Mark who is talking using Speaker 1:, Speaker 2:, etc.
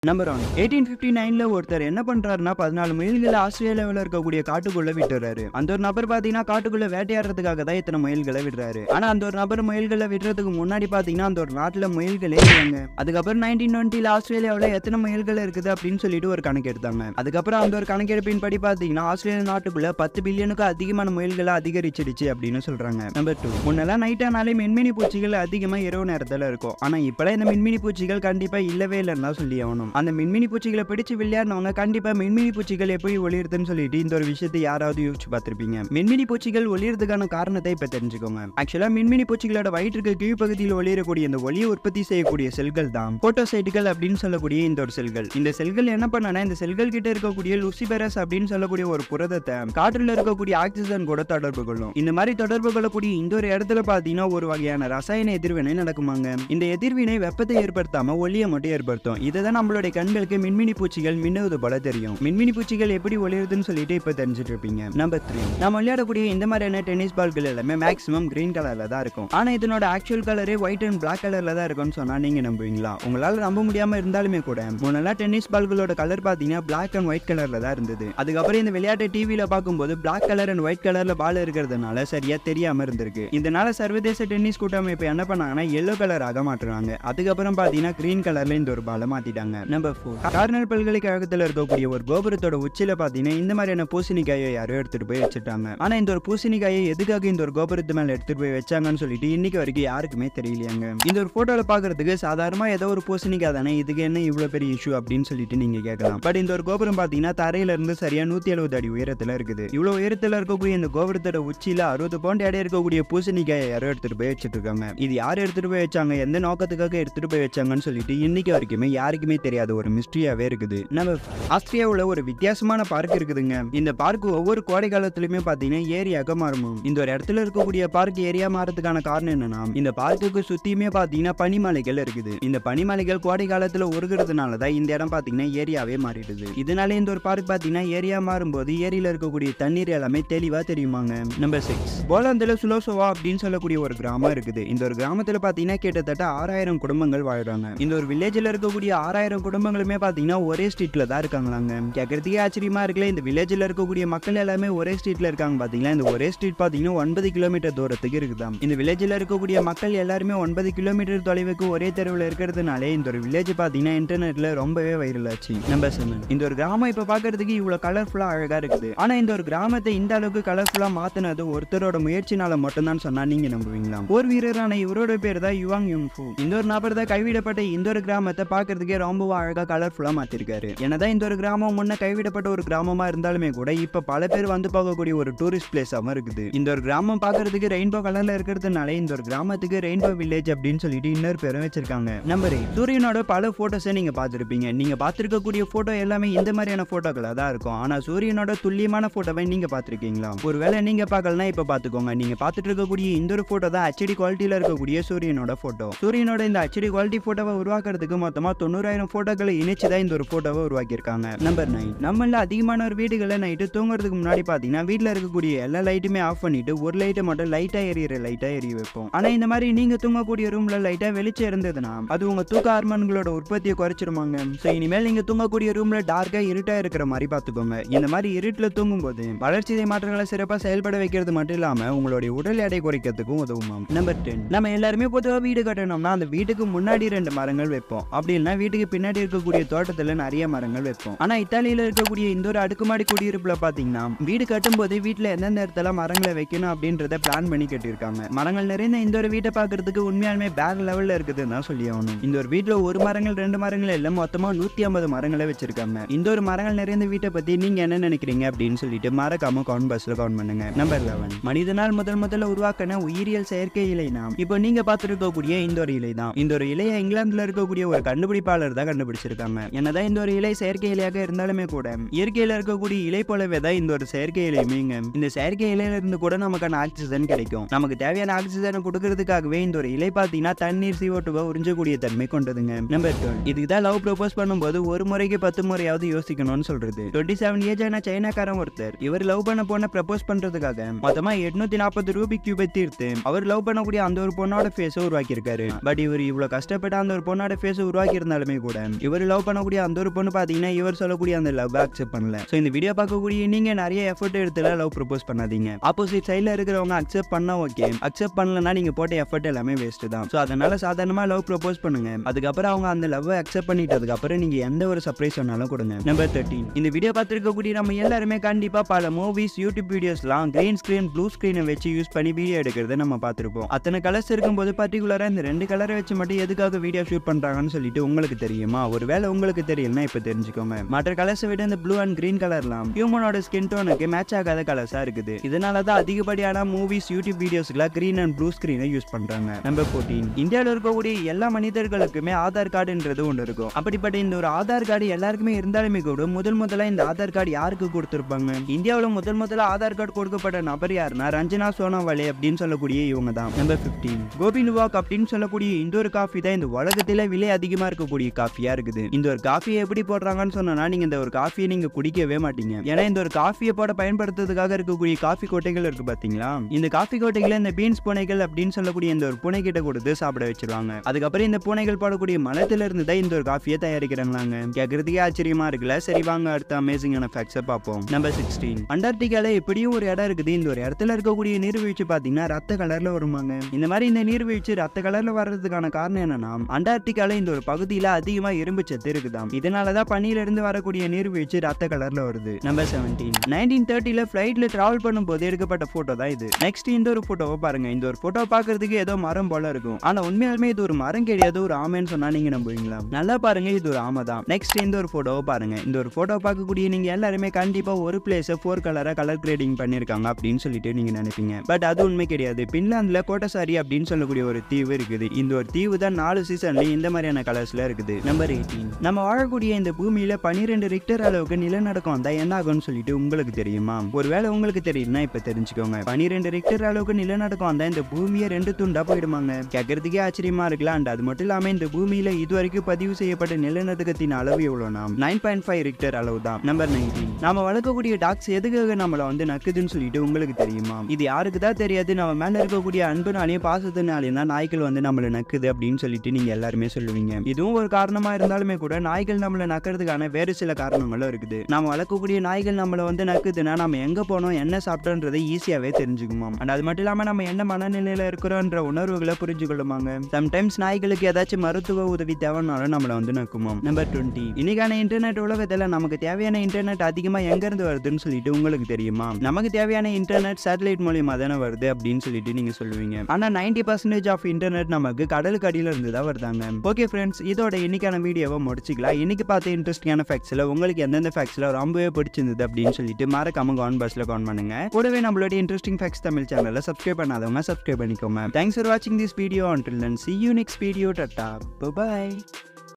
Speaker 1: number one eighteen fifty நைன்ல ஒருத்தர் என்ன பண்றாருன்னா பதினாலு முயல்களை ஆஸ்திரேலியாவில் இருக்கக்கூடிய காட்டுக்குள்ள விட்டுறாரு அந்த ஒரு நபர் பாத்தீங்கன்னா காட்டுக்குள்ள வேட்டையாடுறதுக்காக தான் இத்தனை முயல்களை விடுறாரு ஆனா அந்த ஒரு நபர் முயல்களை விடுறதுக்கு முன்னாடி பாத்தீங்கன்னா அந்த ஒரு நாட்டுல முயல்களே இல்லைங்க அதுக்கப்புறம் நைன்டீன் டுவெண்ட்டில ஆஸ்திரேலியாவில் எத்தனை முயல்கள் இருக்குது அப்படின்னு சொல்லிட்டு ஒரு கணக்கு எடுத்தாங்க அதுக்கப்புறம் அந்த ஒரு கணக்கெடுப்பின் படி பாத்தீங்கன்னா ஆஸ்திரேலியா நாட்டுக்குள்ள பத்து பில்லியனுக்கு அதிகமான முயல்களை அதிகரிச்சிடுச்சு அப்படின்னு சொல்றாங்க நம்பர் டூ முன்னெல்லாம் நைட் ஆனாலே மின்மினி பூச்சிகள் அதிகமா இரவு நேரத்துல இருக்கும் ஆனா இப்பெல்லாம் இந்த மின்மினி பூச்சிகள் கண்டிப்பா இல்லவே இல்லைன்னு தான் சொல்லி ஆகணும் அந்த மின்மினி பூச்சிகளை பிடிச்சு விளையாடினவங்க கண்டிப்பா மின்மினி பூச்சிகள் எப்படி ஒளிருதுன்னு சொல்லிட்டு இந்த ஒரு விஷயத்தை யாராவது யோசிச்சு பார்த்திருப்பீங்க மின்மினி பூச்சிகள் ஒளியறதுக்கான காரணத்தை இப்ப தெரிஞ்சுக்கோங்க ஆக்சுவலா மின்மினி பூச்சிகளோட வயிற்றுக்கு கீழ்ப்பகுதியில் ஒளிரக்கூடிய இந்த ஒளியை உற்பத்தி செய்யக்கூடிய செல்கள் தான் போட்டோசைட்டுகள் அப்படின்னு சொல்லக்கூடிய இந்த ஒரு செல்கள் இந்த செல்கள் என்ன பண்ணனா இந்த செல்கள் கிட்ட இருக்கக்கூடிய லுசிபெரஸ் அப்படின்னு சொல்லக்கூடிய ஒரு புரதத்தை காற்றில் இருக்கக்கூடிய ஆக்சிஜன் கூட தொடர்பு கொள்ளும் இந்த மாதிரி தொடர்பு கொள்ளக்கூடிய இந்த ஒரு இடத்துல பாத்தீங்கன்னா ஒரு வகையான ரசாயன எதிர்வினை நடக்குமாங்க இந்த எதிர்வினை வெப்பத்தை ஏற்படுத்தாம ஒளியை மட்டும் ஏற்படுத்தும் இதுதான் நம்மளுடைய கண்களுக்கு மின்மினி பூச்சிகள் மின்னுவது போல தெரியும் மின்மினி பூச்சிகள் எப்படி ஒளிருதுன்னு சொல்லிட்டு இப்ப தெரிஞ்சுட்டு இருப்பீங்க நம்பர் த்ரீ நம்ம விளையாடக்கூடிய இந்த மாதிரியான டென்னிஸ் பால்கள் எல்லாமே மேக்ஸிமம் கிரீன் கலர்ல தான் இருக்கும் ஆனா இதனோட ஆக்சுவல் கலரே ஒயிட் அண்ட் பிளாக் கலர்ல தான் இருக்கும்னு சொன்னா நீங்க நம்புவீங்களா உங்களால நம்ப முடியாம இருந்தாலுமே கூட முன்னெல்லாம் டென்னிஸ் பால்களோட கலர் பாத்தீங்கன்னா பிளாக் அண்ட் ஒயிட் கலர்ல தான் இருந்தது அதுக்கப்புறம் இந்த விளையாட்டு டிவியில பார்க்கும்போது பிளாக் கலர் அண்ட் ஒயிட் கலர்ல பால் இருக்கிறதுனால சரியா தெரியாம இருந்திருக்கு இதனால சர்வதேச டென்னிஸ் கூட்டமைப்பு என்ன பண்ணாங்கன்னா எல்லோ கலராக மாற்றுறாங்க அதுக்கப்புறம் பாத்தீங்கன்னா கிரீன் கலர்ல இந்த ஒரு பாலை மாத்திட்டாங்க நம்பர் ஃபோர் கார்னல் பல்கலைக்கழகத்துல இருக்கக்கூடிய ஒரு கோபுரத்தோட உச்சியில பாத்தீங்கன்னா இந்த மாதிரியான பூசணிக்காயை யாரோ எடுத்துட்டு போய் வச்சுட்டாங்க ஆனா இந்த ஒரு பூசணிக்காயை எதுக்காக இந்த ஒரு கோபுரத்து மேல எடுத்துட்டு போய் வச்சாங்கன்னு சொல்லிட்டு இன்னைக்கு வரைக்கும் யாருக்குமே தெரியலையாங்க இந்த ஒரு போட்டோல பாக்குறதுக்கு சாதாரணமா ஏதோ ஒரு பூசணிக்காய் தானே இதுக்கு என்ன இவ்வளவு பெரிய இஷ்யூ அப்படின்னு சொல்லிட்டு நீங்க கேட்கலாம் பட் இந்த ஒரு கோபுரம் பாத்தீங்கன்னா தரையில இருந்து சரியா நூத்தி எழுபது அடி உயரத்துல இருக்குது இவ்வளவு உயரத்துல இருக்கக்கூடிய இந்த கோபுரத்தோட உச்சியில அறுபது பவுண்ட் எடை இருக்கக்கூடிய பூசணிக்காயை யாரோ எடுத்துட்டு போய் வச்சுட்டு இருக்காங்க இது யார் எடுத்துட்டு போய் வச்சாங்க எந்த நோக்கத்துக்காக எடுத்துட்டு போய் வச்சாங்கன்னு சொல்லிட்டு இன்னைக்கு வரைக்குமே யாருக்குமே தெரியாத ஒரு மிஸ்ட்ரியாவே இருக்குது நம்ம ஆஸ்திரியாவுல ஒரு வித்தியாசமான பார்க் இருக்குதுங்க இந்த பார்க் ஒவ்வொரு கோடை காலத்திலுமே பாத்தீங்கன்னா ஏரியாக மாறும் இந்த ஒரு இடத்துல இருக்கக்கூடிய பார்க் ஏரியா மாறதுக்கான காரணம் என்னன்னா இந்த பார்க்குக்கு சுத்தியுமே பாத்தீங்கன்னா பனிமலைகள் இருக்குது இந்த பனிமலைகள் கோடை காலத்துல உருகுறதுனால தான் இந்த இடம் பாத்தீங்கன்னா ஏரியாவே மாறிடுது இதனால இந்த ஒரு பார்க் பாத்தீங்கன்னா ஏரியா மாறும்போது ஏரியில இருக்கக்கூடிய தண்ணீர் எல்லாமே தெளிவா தெரியுமாங்க நம்பர் சிக்ஸ் போலாந்துல சுலோசோவா அப்படின்னு சொல்லக்கூடிய ஒரு கிராமம் இருக்குது இந்த ஒரு கிராமத்துல பாத்தீங்கன்னா கிட்டத்தட்ட ஆறாயிரம் குடும்பங்கள் வாழ்றாங்க இந்த ஒரு வில்லேஜ்ல இருக்கக்கூடிய ஆறாயிரம் குடும்பங்களுமே பாத்தீங்கன்னா ஒரே ஸ்ட்ரீட்ல தான் இருக்காங்களாங்க கேட்கறதுக்கே ஆச்சரியமா இருக்குல்ல இந்த வில்லேஜ்ல இருக்கக்கூடிய மக்கள் எல்லாமே ஒரே ஸ்ட்ரீட்ல இருக்காங்க பாத்தீங்களா இந்த ஒரே ஸ்ட்ரீட் பாத்தீங்கன்னா ஒன்பது கிலோமீட்டர் தூரத்துக்கு இருக்குதாம் இந்த வில்லேஜ்ல இருக்கக்கூடிய மக்கள் எல்லாருமே ஒன்பது கிலோமீட்டர் தொலைவுக்கு ஒரே தெருவில் இருக்கிறதுனாலே இந்த ஒரு வில்லேஜ் பாத்தீங்கன்னா இன்டர்நெட்ல ரொம்பவே வைரல் ஆச்சு நம்பர் செவன் இந்த ஒரு கிராமம் இப்ப பாக்குறதுக்கு இவ்வளவு கலர்ஃபுல்லா அழகா இருக்குது ஆனா இந்த ஒரு கிராமத்தை இந்த அளவுக்கு கலர்ஃபுல்லா மாத்தினது ஒருத்தரோட முயற்சினால மட்டும்தான் சொன்னா நீங்க நம்புவீங்களா போர் வீரரான இவரோட பேர் தான் யுவாங் யுங் ஃபு இந்த ஒரு நபர் தான் கைவிடப்பட்ட இந்த ஒரு கிராமத்தை பாக்குறதுக்கே ரொம்ப அழகா கலர்ஃபுல்லா மாத்திருக்காரு என்னதான் இந்த ஒரு கிராமம் முன்ன கைவிடப்பட்ட ஒரு கிராமமா இருந்தாலுமே கூட இப்ப பல பேர் வந்து போகக்கூடிய ஒரு டூரிஸ்ட் பிளேஸாவும் இருக்குது இந்த ஒரு கிராமம் பாக்குறதுக்கு ரெயின்போ கலர்ல இருக்கிறதுனால இந்த ஒரு கிராமத்துக்கு ரெயின்போ வில்லேஜ் அப்படின்னு சொல்லிட்டு இன்னொரு பேரும் வச்சிருக்காங்க நம்பர் சூரியனோட பல போட்டோஸை நீங்க பார்த்திருப்பீங்க நீங்க பார்த்திருக்கக்கூடிய போட்டோ எல்லாமே இந்த மாதிரியான போட்டோக்களா தான் இருக்கும் ஆனா சூரியனோட துல்லியமான போட்டோவை நீங்க பார்த்திருக்கீங்களா ஒருவேளை நீங்க பார்க்கலனா இப்ப பாத்துக்கோங்க நீங்க பார்த்துட்டு இருக்கக்கூடிய இந்த ஒரு போட்டோ தான் ஹெச்டி குவாலிட்டியில இருக்கக்கூடிய சூரியனோட போட்டோ சூரியனோட இந்த ஹெச்டி குவாலிட்டி போட்டோவை உருவாக்குறதுக்கு மொத்தமா தொண்ணூறாயிரம் போட்டோக்களை இணைச்சு தான் இந்த ஒரு போட்டோவை உருவாக்கியிருக்காங்க நம்பர் நைன் நம்மள அதிகமான ஒரு வீடுகளில் நைட்டு தூங்குறதுக்கு முன்னாடி பாத்தீங்கன்னா வீட்ல இருக்கக்கூடிய எல்லா லைட்டுமே ஆஃப் பண்ணிட்டு ஒரு லைட்டை மட்டும் லைட்டா எரியிற லைட்டா எரிய வைப்போம் ஆனா இந்த மாதிரி நீங்க தூங்கக்கூடிய ரூம்ல லைட்டா வெளிச்சம் இருந்ததுன்னா அது உங்க தூக்க ஹார்மோன்களோட உற்பத்தியை குறைச்சிருமாங்க ஸோ இனிமேல் நீங்க தூங்கக்கூடிய ரூம்ல டார்க்கா இருட்டா இருக்கிற மாதிரி பாத்துக்கோங்க இந்த மாதிரி இருட்டுல தூங்கும்போது வளர்ச்சிதை மாற்றங்களை சிறப்பா செயல்பட வைக்கிறது மட்டும் இல்லாம உங்களுடைய உடல் எடை குறைக்கிறதுக்கும் உதவும் நம்பர் டென் நம்ம எல்லாருமே பொதுவாக வீடு கட்டணும்னா அந்த வீட்டுக்கு முன்னாடி ரெண்டு மரங்கள் வைப்போம் அப்படி இல்லைன்னா வீட்டுக்கு பின்னாடி இருக்கக்கூடிய தோட்டத்துல நிறைய மரங்கள் வைப்போம் ஆனா இத்தாலியில இருக்கக்கூடிய இந்த ஒரு அடுக்குமாடி குடியிருப்புல பாத்தீங்கன்னா வீடு கட்டும்போது வீட்டுல எந்தெந்த இடத்துல மரங்களை வைக்கணும் அப்படின்றத பிளான் பண்ணி கட்டியிருக்காங்க மரங்கள் நிறைந்த இந்த ஒரு வீட்டை பாக்குறதுக்கு உண்மையாலுமே பேக் லெவல்ல இருக்குதுன்னு தான் சொல்லி ஆகணும் இந்த ஒரு வீட்டுல ஒரு மரங்கள் ரெண்டு மரங்கள் இல்ல மொத்தமா நூத்தி ஐம்பது மரங்களை வச்சிருக்காங்க இந்த ஒரு மரங்கள் நிறைந்த வீட்டை பத்தி நீங்க என்ன நினைக்கிறீங்க அப்படின்னு சொல்லிட்டு மறக்காம கவுண்ட் பஸ்ல கவுண்ட் பண்ணுங்க நம்பர் லெவன் மனிதனால் முதல் முதல்ல உருவாக்கின உயிரியல் செயற்கை இலைனா இப்போ நீங்க பார்த்துருக்கக்கூடிய இந்த ஒரு இலை தான் இந்த ஒரு இலையை இங்கிலாந்துல இருக்கக்கூடிய ஒரு கண்டுபிடிப்பாளர் தான் கண்டுபிடிச்சிருக்காங்க என்னதான் இந்த ஒரு இலை செயற்கை இலையாக இருந்தாலுமே கூட இயற்கையில இருக்கக்கூடிய இலை போலவே தான் இந்த ஒரு செயற்கை இலையுமேங்க இந்த செயற்கை இலையில இருந்து கூட நமக்கான ஆக்சிஜன் கிடைக்கும் நமக்கு தேவையான ஆக்சிஜனை கொடுக்கறதுக்காகவே இந்த ஒரு இலை பார்த்தீங்கன்னா தண்ணீர் சிஓட்டுவை உறிஞ்சக்கூடிய தன்மை கொண்டதுங்க நம்பர் டுவெல் இதுக்கு தான் லவ் ப்ரொபோஸ் பண்ணும்போது ஒரு முறைக்கு பத்து முறையாவது யோசிக்கணும்னு சொல்றது டுவெண்ட்டி செவன் ஏஜ் ஆன சைனாக்காரன் ஒருத்தர் இவர் லவ் பண்ண பொண்ணை ப்ரப்போஸ் பண்றதுக்காக மொத்தமா எட்நூத்தி நாற்பது ரூபி கியூபை தீர்த்து அவர் லவ் பண்ணக்கூடிய அந்த ஒரு பொண்ணோட ஃபேஸை உருவாக்கியிருக்காரு பட் இவர் இவ்வளவு கஷ்டப்பட்டு அந்த ஒரு பொண்ணோட ஃபேஸை உருவாக்கி இருந்தாலுமே கூட இவர் லவ் பண்ணக்கூடிய அந்த ஒரு பொண்ணு பாத்தீங்கன்னா இவர் சொல்லக்கூடிய அந்த லவ் அக்செப்ட் பண்ணல ஸோ இந்த வீடியோ பார்க்கக்கூடிய நீங்க நிறைய எஃபர்ட் எடுத்துல லவ் ப்ரப்போஸ் பண்ணாதீங்க ஆப்போசிட் சைடில் இருக்கிறவங்க அக்செப்ட் பண்ணா ஓகே அக்செப்ட் பண்ணலன்னா நீங்க போட்ட எஃபர்ட் எல்லாமே வேஸ்ட் தான் ஸோ அதனால சாதாரணமா லவ் ப்ரப்போஸ் பண்ணுங்க அதுக்கப்புறம் அவங்க அந்த லவ் அக்செப்ட் பண்ணிட்டதுக்கு அப்புறம் நீங்க எந்த ஒரு சர்ப்ரைஸ் வேணாலும் கொடுங்க நம்பர் தேர்ட்டின் இந்த வீடியோ பார்த்துருக்கக்கூடிய நம்ம எல்லாருமே கண்டிப்பா பல மூவிஸ் யூடியூப் வீடியோஸ்லாம் கிரீன் ஸ்க்ரீன் ப்ளூ ஸ்க்ரீனை வச்சு யூஸ் பண்ணி வீடியோ எடுக்கிறத நம்ம பார்த்துருப்போம் அத்தனை கலர்ஸ் இருக்கும்போது பர்டிகுலராக இந்த ரெண்டு கலரை வச்சு மட்டும் எதுக்காக வீடியோ ஷூட் பண்றாங்கன்னு சொல்லிட்டு உங்களுக்கு தெரியுமா ஒருவேளை உங்களுக்கு தெரியலனா இப்போ தெரிஞ்சுக்கோங்க மற்ற கலர்ஸை விட இந்த ப்ளூ அண்ட் கிரீன் கலர்லாம் ஹியூமனோட ஸ்கின் டோனுக்கு மேட்ச் ஆகாத கலர்ஸா இருக்குது இதனால தான் அதிகப்படியான மூவிஸ் யூடியூப் வீடியோஸ்ல கிரீன் அண்ட் ப்ளூ ஸ்க்ரீனை யூஸ் பண்றாங்க நம்பர் ஃபோர்டீன் இந்தியாவில் இருக்கக்கூடிய எல்லா மனிதர்களுக்குமே ஆதார் கார்டுன்றது ஒன்று இருக்கும் அப்படிப்பட்ட இந்த ஒரு ஆதார் கார்டு எல்லாருக்குமே இருந்தாலுமே கூட முதல் முதல்ல இந்த ஆதார் கார்டு யாருக்கு கொடுத்துருப்பாங்க இந்தியாவில் முதல் முதல்ல ஆதார் கார்டு கொடுக்கப்பட்ட நபர் யாருன்னா ரஞ்சனா சோனாவாலே அப்படின்னு சொல்லக்கூடிய இவங்க தான் நம்பர் பிப்டீன் கோபி லுவாக் அப்படின்னு சொல்லக்கூடிய இந்த ஒரு காஃபி தான் இந்த உலகத்துல விலை அதிகமா இருக்கக்கூடிய காஃபியா இருக்குது இந்த ஒரு காஃபியை எப்படி போடுறாங்கன்னு சொன்னா நீங்க இந்த ஒரு காஃபியை நீங்க குடிக்கவே மாட்டீங்க ஏன்னா இந்த ஒரு காஃபியை போட பயன்படுத்துறதுக்காக இருக்கக்கூடிய காஃபி கோட்டைகள் இருக்கு பாத்தீங்களா இந்த காஃபி கோட்டைகளை இந்த பீன்ஸ் பூனைகள் அப்படின்னு சொல்லக்கூடிய இந்த ஒரு பூனை கிட்ட கொடுத்து சாப்பிட வச்சிருவாங்க அதுக்கப்புறம் இந்த பூனைகள் போடக்கூடிய மலத்துல இருந்து தான் இந்த ஒரு காஃபியை தயாரிக்கிறாங்களாங்க கேட்கறதுக்கே ஆச்சரியமா இருக்குல்ல சரி வாங்க அடுத்த அமேசிங்கான ஃபேக்ட்ஸை பார்ப்போம் நம்பர் சிக்ஸ்டீன் அண்டார்டிகால இப்படியும் ஒரு இடம் இருக்குது இந்த ஒரு இடத்துல இருக்கக்கூடிய நீர்வீழ்ச்சி பாத்தீங்கன்னா ரத்த கலர்ல வருமாங்க இந்த மாதிரி இந்த நீர்வீழ்ச்சி ரத்த கலர்ல வர்றதுக்கான காரணம் என்னன்னா அண்டார்டிகால இந்த ஒரு பகுதியில அதிகமா இரும்பு சத்து இருக்குதாம் இதனாலதான் பனியில இருந்து வரக்கூடிய நீர்வீழ்ச்சி ரத்த கலர்ல வருது நம்பர் செவன்டீன் நைன்டீன் தேர்ட்டில ஃபிளைட்ல டிராவல் பண்ணும்போது எடுக்கப்பட்ட போட்டோ தான் இது நெக்ஸ்ட் இந்த ஒரு போட்டோவை பாருங்க இந்த ஒரு போட்டோ பாக்குறதுக்கு ஏதோ மரம் போல இருக்கும் ஆனா உண்மையாலுமே இது ஒரு மரம் கிடையாது ஒரு ஆமைன்னு சொன்னா நீங்க நம்புவீங்களா நல்லா பாருங்க இது ஒரு ஆமை தான் நெக்ஸ்ட் இந்த ஒரு போட்டோவை பாருங்க இந்த ஒரு போட்டோ பார்க்கக்கூடிய நீங்க எல்லாருமே கண்டிப்பா ஒரு பிளேஸை ஃபோர் கலரா கலர் கிரேடிங் பண்ணிருக்காங்க அப்படின்னு சொல்லிட்டு நீங்க நினைப்பீங்க பட் அது உண்மை கிடையாது பின்லாந்துல கோட்டசாரி அப்படின்னு சொல்லக்கூடிய ஒரு தீவு இருக்குது இந்த ஒரு தீவு தான் நாலு சீசன்லயும் இந்த மாதிரியான கலர்ஸ்ல இருக்குது நம்பர் எயிட்டீன் நம்ம வாழக்கூடிய இந்த பூமியில பனிரெண்டு ரிக்டர் அளவுக்கு நிலநடுக்கம் வந்தா என்ன ஆகும்னு சொல்லிட்டு உங்களுக்கு தெரியுமா ஒருவேளை உங்களுக்கு தெரியும்னா இப்ப தெரிஞ்சுக்கோங்க பனிரெண்டு ரிக்டர் அளவுக்கு நிலநடுக்கம் வந்தா இந்த பூமியை ரெண்டு துண்டா போயிடுமாங்க கேட்கறதுக்கே ஆச்சரியமா இருக்கலாம் and அது மட்டும் இல்லாம இந்த பூமியில இதுவரைக்கும் பதிவு செய்யப்பட்ட நிலநடுக்கத்தின் அளவு எவ்வளோனா நைன் பாயிண்ட் ஃபைவ் ரிக்டர் அளவு தான் நம்பர் நைன்டீன் நம்ம வளர்க்கக்கூடிய டாக்ஸ் எதுக்காக நம்மள வந்து நக்குதுன்னு சொல்லிட்டு உங்களுக்கு தெரியுமா இது யாருக்கு தான் தெரியாது நம்ம மேல இருக்கக்கூடிய அன்புனாலையும் பாசத்தினாலையும் தான் நாய்கள் வந்து நம்மள நக்குது அப்படின்னு சொல்லிட்டு நீங்க எல்லாருமே சொல்லுவீங்க இதுவும் ஒரு காரணமா இருந்தாலுமே கூட நாய்கள் நம்மள நக்கிறதுக்கான வேறு சில காரணங்களும் இருக்குது நம்ம வளர்க்கக்கூடிய நாய்கள் நம்மள வந்து நக்குதுன்னா நம்ம எங்க போனோம் என்ன சாப்பிட்டோன்றதை ஈஸியாவே தெரிஞ்சுக்குமாம் அண்ட் அது மட்டும் இல்லாம நம்ம என்ன மனநிலையில இருக்கிறோன்ற உணர்வுகளை புரிஞ்சுக்கொள்ளுமாங்க சம்டைம்ஸ் நாய்களுக்கு ஏதாச்சும் மருத்துவ உதவி தேவைனாலும் நம்மள வந்து நக்குமாம் நம்பர் டுவெண்ட்டி இன்னைக்கான இன்டர்நெட் உலகத்துல நமக்கு தேவையான இன்டர்நெட் அதிகமா எங்க இருந்து வருதுன்னு சொல்லிட்டு உங்களுக்கு தெரியுமா நமக்கு தேவையான இன்டர்நெட் சேட்டலைட் மூலியமா தானே வருது அப்படின்னு சொல்லிட்டு நீங்க சொல்லுவீங்க ஆனா நைன்டி பர்சன்டேஜ் ஆஃப் இன்டர்நெட் நமக்கு கடலுக்கு அடியில இருந்து தான் வருதாங்க ஓகே ஃப்ரெண்ட்ஸ் இதோட இன்னைக்கான வீடியோவை முடிச்சுக்கலாம் இன்னைக்கு பார்த்த இன்ட்ரெஸ்டிங்கான ஃபேக்ட்ஸ்ல உங்களுக்கு எந்தெந்த ஃபேக்ட்ஸ்ல ரொம்பவே பிடிச்சிருந்தது அப்படின்னு சொல்லிட்டு மறக்காம கவுன் பஸ்ல கவுன் பண்ணுங்க கூடவே நம்மளோட இன்ட்ரெஸ்டிங் ஃபேக்ட்ஸ் தமிழ் சேனலை சப்ஸ்கிரைப் பண்ணாதவங்க சப்ஸ்கிரைப் பண்ணிக்கோங்க தேங்க்ஸ் ஃபார் வாட்சிங் this video until then see you next video tata bye bye